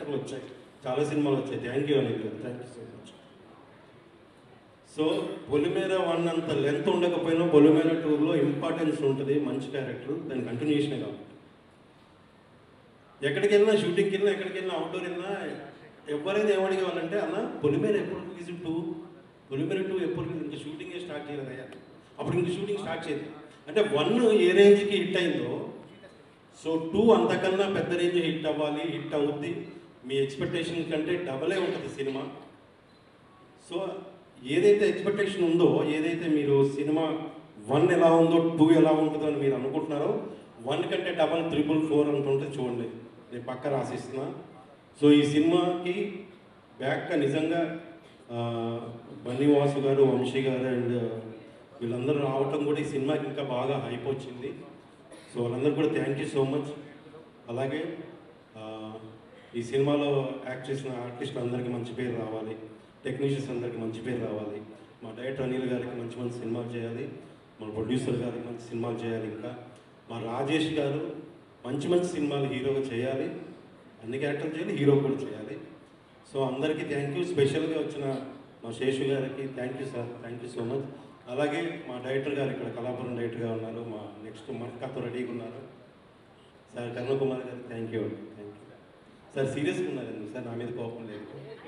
క్యారెక్టర్లు వచ్చాయి చాలా సినిమాలు వచ్చాయి థ్యాంక్ యూ అనిల్ గారు thank you so much so Polimera one అంత లెంత్ ఉండకపోయినా పొలిమేర టూలో ఇంపార్టెన్స్ ఉంటుంది మంచి క్యారెక్టర్ దాని కంటిన్యూషనే కాబట్టి ఎక్కడికి వెళ్ళినా షూటింగ్కి వెళ్ళినా ఎక్కడికి వెళ్ళినా అవుట్డోర్ వెళ్ళినా ఎవరైనా ఏమడిగేవాళ్ళంటే అన్న పొలిమేర ఎప్పుడు రిలీజ్ టూ పొలిమేర టూ ఎప్పుడు ఇంకా షూటింగే స్టార్ట్ చేయలేదయ్యా అప్పుడు ఇంక షూటింగ్ స్టార్ట్ చేయదు అంటే వన్ ఏ రేంజ్కి హిట్ అయిందో సో టూ అంతకన్నా పెద్ద రేంజ్ హిట్ అవ్వాలి హిట్ అవుద్ది మీ ఎక్స్పెక్టేషన్ కంటే డబలే ఉంటుంది సినిమా సో ఏదైతే ఎక్స్పెక్టేషన్ ఉందో ఏదైతే మీరు సినిమా వన్ ఎలా ఉందో టూ ఎలా ఉంటుందో అని మీరు అనుకుంటున్నారో వన్ కంటే డబల్ త్రిబుల్ ఫోర్ అంత ఉంటుంది చూడండి నేను పక్క రాసిస్తున్నా సో ఈ సినిమాకి బ్యాక్గా నిజంగా ఆ, బన్నీ వాసు గారు వంశీ గారు అండ్ వీళ్ళందరూ రావటం కూడా ఈ సినిమాకి ఇంకా బాగా హైప్ వచ్చింది సో వాళ్ళందరూ కూడా థ్యాంక్ యూ సో మచ్ అలాగే ఆ, ఈ సినిమాలో యాక్ట్ చేసిన ఆర్టిస్టులు అందరికీ మంచి పేరు రావాలి టెక్నీషియన్స్ అందరికీ మంచి పేరు రావాలి మా డైరెక్టర్ అనిల్ గారికి మంచి మంచి సినిమాలు చేయాలి మా ప్రొడ్యూసర్ గారికి మంచి సినిమాలు చేయాలి ఇంకా మా రాజేష్ గారు మంచి మంచి సినిమాలు హీరోగా చేయాలి అన్ని క్యారెక్టర్లు చేయాలి హీరో కూడా చేయాలి సో అందరికీ థ్యాంక్ యూ స్పెషల్గా వచ్చిన మా శేషు గారికి thank you sir thank you so much అలాగే మా డైరెక్టర్ గారు ఇక్కడ కళాపురం డైరెక్టర్గా ఉన్నారు మా నెక్స్ట్ మర్కాతో రెడీగా ఉన్నారు సార్ కరుణకుమార్ గారు థ్యాంక్ యూ అండి థ్యాంక్ యూ సార్ సీరియస్గా ఉన్నారండి సార్ నా మీద కోపం లేదు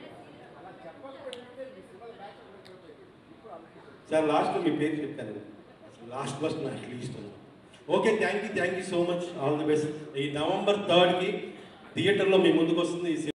సార్ లాస్ట్ మీ పేరు చెప్పారు లాస్ట్ బస్ నాకు least okay thank you thank you so much all the best ఈ నవంబర్ థర్డ్కి థియేటర్లో మీ ముందుకు వస్తుంది ఈ